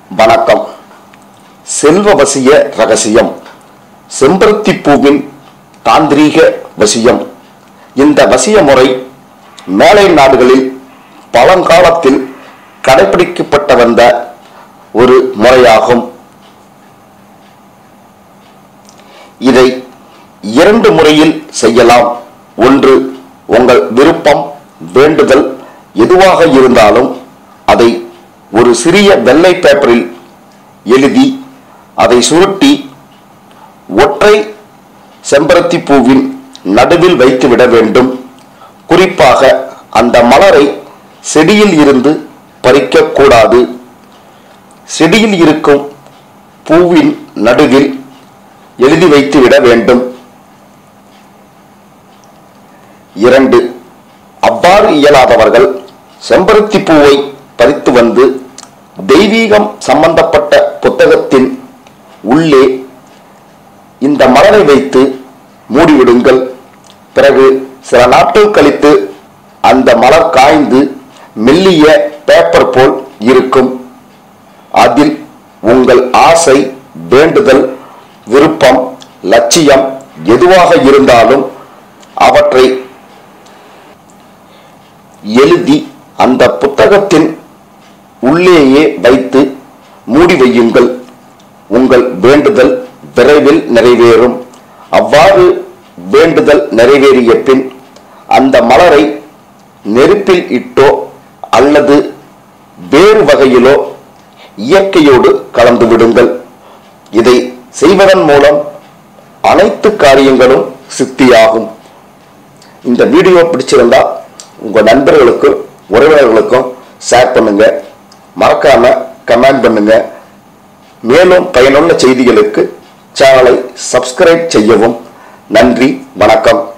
வணக்கம் செல்வ வசிய ரகசியம் செம்பருத்தி பூவின் தாந்திரீக வசியம் இந்த வசிய முறை மேலை நாடுகளில் பழங்காலத்தில் கடைபிடிக்கப்பட்ட வந்த ஒரு முறையாகும் இதை இரண்டு முறையில் செய்யலாம் ஒன்று உங்கள் விருப்பம் வேண்டுதல் எதுவாக இருந்தாலும் அதை ஒரு சிறிய வெள்ளை பேப்பரில் எழுதி அதை சுருட்டி ஒற்றை செம்பருத்தி பூவின் நடுவில் வைத்துவிட வேண்டும் குறிப்பாக அந்த மலரை செடியில் இருந்து பறிக்கக்கூடாது செடியில் இருக்கும் பூவின் நடுவில் எழுதி வைத்துவிட வேண்டும் இரண்டு அவ்வாறு இயலாதவர்கள் செம்பருத்தி பூவை பறித்து வந்து தெய்வீகம் சம்பந்தப்பட்ட புத்தகத்தின் உள்ளே இந்த மலரை வைத்து மூடிவிடுங்கள் பிறகு சில நாட்கள் கழித்து அந்த மலர் காய்ந்து மெல்லிய பேப்பர் போல் இருக்கும் அதில் உங்கள் ஆசை வேண்டுதல் விருப்பம் லட்சியம் எதுவாக இருந்தாலும் அவற்றை எழுதி அந்த புத்தகத்தின் உள்ளேயே வைத்து மூடி வையுங்கள் உங்கள் வேண்டுதல் விரைவில் நிறைவேறும் அவ்வாறு வேண்டுதல் நிறைவேறிய பின் அந்த மலரை நெருப்பில் இட்டோ அல்லது வேறு வகையிலோ இயற்கையோடு கலந்து விடுங்கள் இதை செய்வதன் மூலம் அனைத்து காரியங்களும் சித்தியாகும் இந்த வீடியோ பிடிச்சிருந்தா உங்க நண்பர்களுக்கும் உறவினர்களுக்கும் ஷேர் பண்ணுங்க மறக்காம கமெண்ட் பண்ணுங்க மேலும் பயனுள்ள செய்திகளுக்கு சேனலை சப்ஸ்கிரைப் செய்யவும் நன்றி வணக்கம்